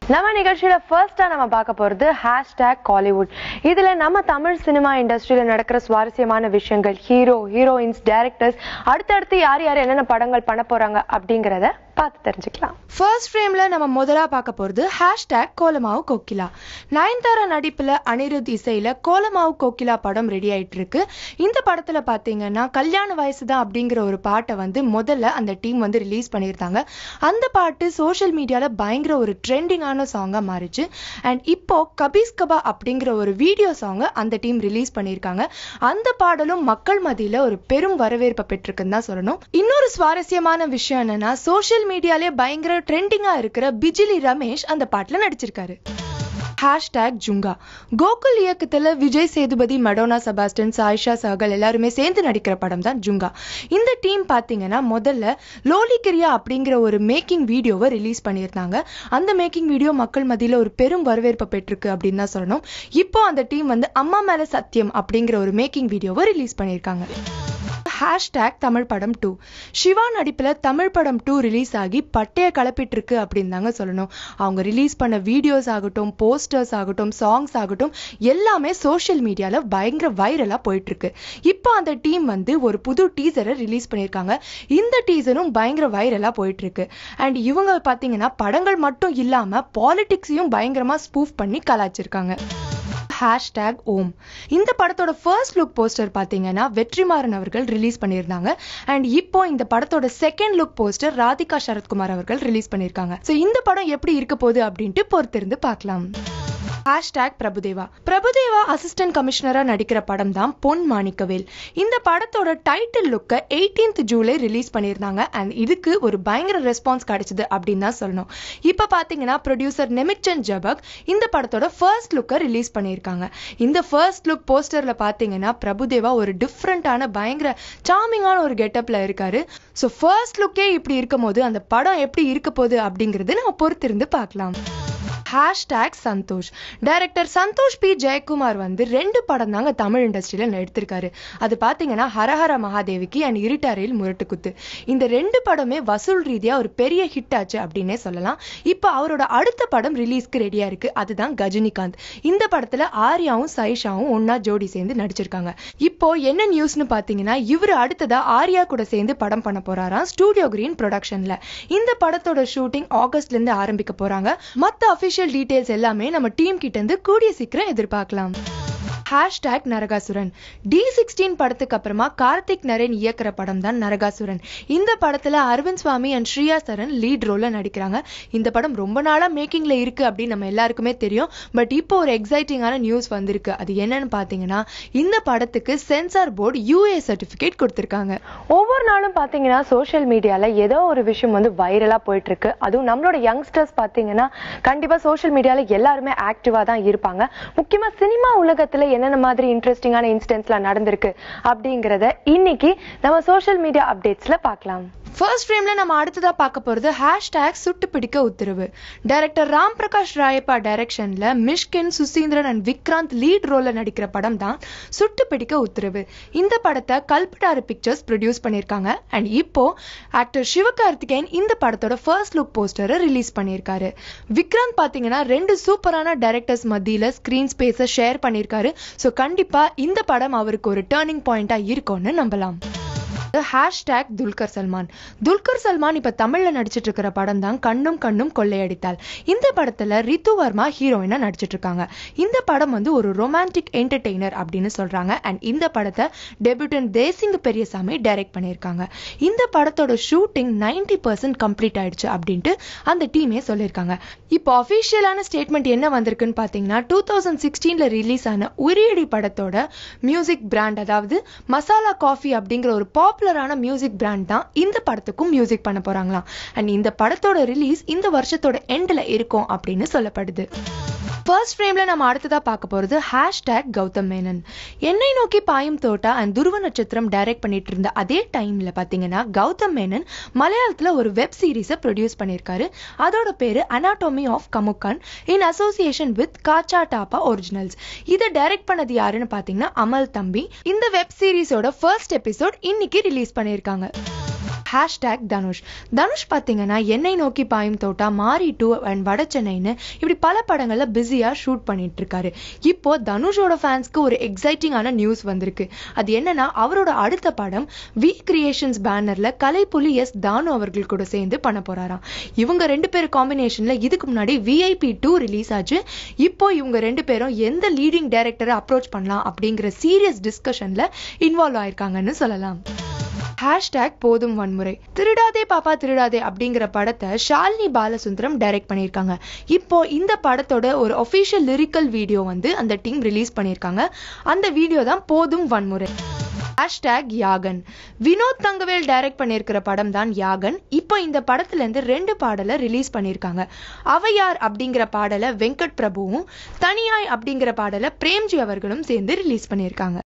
நம்ம நிகழ்ச்சியில ஃபர்ஸ்டா நம்ம பார்க்க போறது ஹேஷ்டேக் காலிவுட் இதுல நம்ம தமிழ் சினிமா இண்டஸ்ட்ரியில நடக்கிற சுவாரஸ்யமான விஷயங்கள் ஹீரோ ஹீரோயின்ஸ் டைரக்டர்ஸ் அடுத்தடுத்து யார் யார் என்னென்ன படங்கள் பண்ண போறாங்க அப்படிங்கறத பார்த்து தெரிஞ்சுக்கலாம் ஃபர்ஸ்ட் ஃப்ரேம்ல நம்ம முதலா பார்க்க போறது ஹேஷ்டேக் கோலமாவு கோகிலா நயன்தாரா நடிப்புல அனிருத் இசையில கோலமாவு கோகிலா படம் ரெடி ஆயிட்டு இருக்கு இந்த படத்துல பாத்தீங்கன்னா கல்யாண வயசு தான் அப்படிங்கிற ஒரு பாட்டை வந்து முதல்ல அந்த டீம் வந்து ரிலீஸ் பண்ணியிருந்தாங்க அந்த பாட்டு சோஷியல் மீடியால பயங்கர ஒரு ட்ரெண்டிங்கான சாங்கா மாறிச்சு அண்ட் இப்போ கபீஸ் கபா அப்படிங்கிற ஒரு வீடியோ சாங்கை அந்த டீம் ரிலீஸ் பண்ணியிருக்காங்க அந்த பாடலும் மக்கள் மத்தியில ஒரு பெரும் வரவேற்பை பெற்றிருக்குன்னு தான் சொல்லணும் இன்னொரு சுவாரஸ்யமான விஷயம் என்னன்னா சோஷியல் மீடியாலே பயங்கர ட்ரெண்டிங்கா இருக்கிற பிஜிலி ரமேஷ் அந்த பாட்டுல நடிச்சிருக்காரு ஹேஷ்டேக் ஜுங்கா கோகுல் இயக்கத்துல விஜய் சேதுபதி மடோனா செபாஸ்டன் சாயிஷா சஹகல் எல்லாருமே சேர்ந்து நடிக்கிற படம் தான் ஜுங்கா இந்த டீம் பாத்தீங்கன்னா முதல்ல லோலிகிரியா அப்படிங்கிற ஒரு மேக்கிங் வீடியோவை ரிலீஸ் பண்ணியிருந்தாங்க அந்த மேக்கிங் வீடியோ மக்கள் மத்தியில ஒரு பெரும் வரவேற்பை பெற்றிருக்கு அப்படின்னு தான் சொல்லணும் இப்போ அந்த டீம் வந்து அம்மா மேல சத்தியம் அப்படிங்கிற ஒரு மேக்கிங் வீடியோவை ரிலீஸ் பண்ணியிருக்காங்க ஹேஷ்டேக் தமிழ் படம் டூ சிவா நடிப்புல தமிழ் படம் டூ ரிலீஸ் ஆகி பட்டைய கலப்பிட்டு இருக்கு அப்படின்னு தாங்க சொல்லணும் அவங்க ரிலீஸ் பண்ண வீடியோஸ் ஆகட்டும் போஸ்டர்ஸ் ஆகட்டும் சாங்ஸ் ஆகட்டும் எல்லாமே சோஷியல் மீடியால பயங்கர வைரலா போயிட்டு இருக்கு இப்போ அந்த டீம் வந்து ஒரு புது டீசரை ரிலீஸ் பண்ணியிருக்காங்க இந்த டீசரும் பயங்கர வைரலா போயிட்டு இருக்கு அண்ட் இவங்க பாத்தீங்கன்னா படங்கள் மட்டும் இல்லாம பாலிடிக்ஸையும் பயங்கரமா ஸ்பூஃப் பண்ணி கலாச்சிருக்காங்க ஹேஷ்டேக் ஓம் இந்த படத்தோட ஃபர்ஸ்ட் லுக் போஸ்டர் பார்த்தீங்கன்னா வெற்றிமாறன் அவர்கள் ரிலீஸ் பண்ணியிருந்தாங்க அண்ட் இப்போ இந்த படத்தோட second look poster Radhika Sarathkumar அவர்கள் ரிலீஸ் பண்ணியிருக்காங்க ஸோ இந்த படம் எப்படி இருக்க போகுது அப்படின்ட்டு பொறுத்திருந்து பார்க்கலாம் ஹேஷ்டேக் பிரபுதேவா பிரபுதேவா அசிஸ்டன்ட் கமிஷனரா நடிக்கிற படம் தான் பொன் மாணிக்கவேல் இந்த படத்தோட டைட்டில் லுக்கை எயிட்டீன்த் ஜூலை ரிலீஸ் பண்ணியிருந்தாங்க அண்ட் இதுக்கு ஒரு பயங்கர ரெஸ்பான்ஸ் கிடைச்சது அப்படின்னு தான் சொல்லணும் இப்போ பார்த்தீங்கன்னா ப்ரொடியூசர் நெமிச்சன் ஜபக் இந்த படத்தோட ஃபர்ஸ்ட் லுக்கை ரிலீஸ் பண்ணியிருக்காங்க இந்த ஃபர்ஸ்ட் லுக் போஸ்டர்ல பார்த்தீங்கன்னா பிரபுதேவா ஒரு டிஃப்ரெண்டான பயங்கர சாமிங்கான ஒரு கெட்டப்ல இருக்காரு ஸோ ஃபர்ஸ்ட் லுக்கே இப்படி இருக்கும் போது அந்த படம் எப்படி இருக்க போகுது அப்படிங்கிறது நம்ம பொறுத்திருந்து பார்க்கலாம் hashtag Santhosh director Santhosh P Jayakumar வந்து ரெண்டு படம் தாங்க தமிழ் இண்டஸ்ட்ரியில எடுத்திருக்காரு அது பாத்தீங்கன்னா ஹரஹர மகாதேவிக்கு அண்ட் இருட்டாரையில் முரட்டுக்குத்து இந்த ரெண்டு படமே வசூல் ரீதியா ஒரு பெரிய ஹிட் ஆச்சு அப்படின்னே சொல்லலாம் இப்போ அவரோட அடுத்த படம் ரிலீஸ்க்கு ரெடியா இருக்கு அதுதான் கஜினிகாந்த் இந்த படத்துல ஆர்யாவும் சைஷாவும் ஒன்னா ஜோடி சேர்ந்து நடிச்சிருக்காங்க இப்போ என்ன நியூஸ்னு பாத்தீங்கன்னா இவர் அடுத்ததா ஆர்யா கூட சேர்ந்து படம் பண்ண போறாராம் ஸ்டூடியோ கிரீன் ப்ரொடக்ஷன்ல இந்த படத்தோட ஷூட்டிங் ஆகஸ்ட்ல இருந்து ஆரம்பிக்க போறாங்க மத்த அபிஷியல் டீடைல்ஸ் எல்லாமே நம்ம டீம் கிட்ட இருந்து கூடிய சீக்கிரம் எதிர்பார்க்கலாம் ஹேஷ்டேக் நரகாசுரன் டி சிக்ஸ்டீன் படத்துக்கு அப்புறமா கார்த்திக் நரேன் இயக்குற படம் தான் நரகாசுரன் இந்த படத்துல அரவிந்த் சுவாமி அண்ட் ஸ்ரீயா சரண் லீட் ரோல்ல நடிக்கிறாங்க இந்த படம் ரொம்ப நாளா மேக்கிங்ல இருக்கு அப்படின்னு நம்ம எல்லாருக்குமே தெரியும் பட் இப்போ ஒரு எக்ஸைட்டிங்கான நியூஸ் வந்திருக்கு அது என்னன்னு பாத்தீங்கன்னா இந்த படத்துக்கு சென்சார் போர்டு யூஏ சர்டிபிகேட் கொடுத்திருக்காங்க ஒவ்வொரு நாளும் பாத்தீங்கன்னா சோஷியல் மீடியால ஏதோ ஒரு விஷயம் வந்து வைரலா போயிட்டு இருக்கு அதுவும் நம்மளோட யங்ஸ்டர்ஸ் பாத்தீங்கன்னா கண்டிப்பா சோஷியல் மீடியால எல்லாருமே ஆக்டிவா தான் இருப்பாங்க முக்கியமா சினிமா உலகத்துல என்னென்ன மாதிரி இன்ட்ரெஸ்டிங்கான இன்சிடென்ட்ஸ்லாம் நடந்திருக்கு அப்படிங்கறத இன்னைக்கு நம்ம சோஷியல் மீடியா அப்டேட்ஸ்ல பார்க்கலாம் ஃபர்ஸ்ட் ஃப்ரேம்ல நம்ம அடுத்ததா பார்க்க போறது ஹேஷ்டேக் சுட்டு பிடிக்க உத்தரவு டைரக்டர் ராம் பிரகாஷ் ராயப்பா டைரக்ஷன்ல மிஷ்கின் சுசீந்திரன் அண்ட் விக்ராந்த் லீட் ரோல்ல நடிக்கிற படம் தான் சுட்டு பிடிக்க உத்தரவு இந்த படத்தை கல்பட்டாரு பிக்சர்ஸ் ப்ரொடியூஸ் பண்ணியிருக்காங்க அண்ட் இப்போ ஆக்டர் சிவகார்த்திகேயன் இந்த படத்தோட ஃபர்ஸ்ட் லுக் போஸ்டரை ரிலீஸ் பண்ணியிருக்காரு விக்ராந்த் பாத்தீங்கன்னா ரெண்டு சூப்பரான டைரக்டர்ஸ் மத்தியில ஸ்கிரீன் ஸ்பேஸை ஷேர் பண்ணியிருக்காரு ஸோ கண்டிப்பா இந்த படம் அவருக்கு ஒரு டேர்னிங் பாயிண்டா இருக்கும்னு நம்பலாம் ஹேஷ்டேக் துல்கர் சல்மான் துல்கர் சல்மான் இப்ப தமிழ்ல நடிச்சிட்டு இருக்கிற படம் தான் கண்ணும் கண்ணும் கொள்ளையடித்தால் இந்த படத்துல ரித்து வர்மா ஹீரோயினா நடிச்சிட்டு இருக்காங்க இந்த படம் வந்து ஒரு ரொமான்டிக் என்டர்டெய்னர் அப்படின்னு சொல்றாங்க அண்ட் இந்த படத்தை டெபியூட்டன் தேசிங் பெரியசாமி டைரக்ட் பண்ணியிருக்காங்க இந்த படத்தோட ஷூட்டிங் நைன்டி பர்சன்ட் கம்ப்ளீட் ஆயிடுச்சு அப்படின்ட்டு அந்த டீமே சொல்லியிருக்காங்க இப்போ அஃபிஷியலான ஸ்டேட்மெண்ட் என்ன வந்திருக்குன்னு பாத்தீங்கன்னா டூ தௌசண்ட் சிக்ஸ்டீன்ல ரிலீஸ் ஆன உரியடி படத்தோட மியூசிக் பிராண்ட் அதாவது மசாலா காஃபி அப்படிங்கிற ஒரு பாப்புலரான மியூசிக் பிராண்ட் தான் இந்த படத்துக்கும் மியூசிக் பண்ண போறாங்களாம் அண்ட் இந்த படத்தோட ரிலீஸ் இந்த வருஷத்தோட எண்ட்ல இருக்கும் அப்படின்னு சொல்லப்படுது ஃபர்ஸ்ட் ஃப்ரேம்ல நம்ம அடுத்ததா பார்க்க போறது ஹேஷ்டேக் கௌதம் மேனன் என்னை நோக்கி பாயும் தோட்டா அண்ட் துருவ நட்சத்திரம் டைரக்ட் பண்ணிட்டு இருந்த அதே டைம்ல பாத்தீங்கன்னா கௌதம் மேனன் மலையாளத்துல ஒரு வெப் சீரிஸை ப்ரொடியூஸ் பண்ணியிருக்காரு அதோட பேரு anatomy of Kamukkan in association with காச்சா டாப்பா ஒரிஜினல்ஸ் இதை டைரக்ட் பண்ணது யாருன்னு பாத்தீங்கன்னா அமல் தம்பி இந்த வெப் சீரிஸோட ஃபர்ஸ்ட் எபிசோட் இன்னைக்கு ரிலீஸ் பண்ணியிருக்காங்க ஹேஷ்டேக் தனுஷ் தனுஷ் பார்த்தீங்கன்னா என்னை நோக்கி பாயும் தோட்டா மாரி டூ அண்ட் வட சென்னைன்னு இப்படி பல படங்கள்ல பிஸியா ஷூட் பண்ணிட்டு இருக்காரு இப்போ தனுஷோட ஃபேன்ஸ்க்கு ஒரு எக்ஸைட்டிங்கான நியூஸ் வந்திருக்கு அது என்னன்னா அவரோட அடுத்த படம் வி கிரியேஷன்ஸ் பேனர்ல கலைப்புலி எஸ் தானு அவர்கள் கூட சேர்ந்து பண்ண போறாராம் இவங்க ரெண்டு பேர் காம்பினேஷன்ல இதுக்கு முன்னாடி விஐபி டூ ரிலீஸ் ஆச்சு இப்போ இவங்க ரெண்டு பேரும் எந்த லீடிங் டைரக்டரை அப்ரோச் பண்ணலாம் அப்படிங்கிற சீரியஸ் டிஸ்கஷன்ல இன்வால்வ் ஆயிருக்காங்கன்னு சொல்லலாம் ஹேஷ்டேக் போதும் வன்முறை திருடாதே பாப்பா திருடாதே அப்படிங்கிற படத்தை ஷாலினி பாலசுந்தரம் டைரக்ட் பண்ணியிருக்காங்க இப்போ இந்த படத்தோட ஒரு ஒஃபிஷியல் லிரிக்கல் வீடியோ வந்து அந்த டீம் ரிலீஸ் பண்ணியிருக்காங்க அந்த வீடியோ தான் போதும் வன்முறை ஹேஷ்டேக் யாகன் வினோத் தங்கவேல் டைரக்ட் பண்ணியிருக்கிற படம் தான் யாகன் இப்போ இந்த படத்துல இருந்து ரெண்டு பாடலை ரிலீஸ் பண்ணியிருக்காங்க அவையார் அப்படிங்கிற பாடலை வெங்கட் பிரபுவும் தனியாய் அப்படிங்கிற பாடலை பிரேம்ஜி அவர்களும் சேர்ந்து ரிலீஸ் பண்ணியிருக்காங்க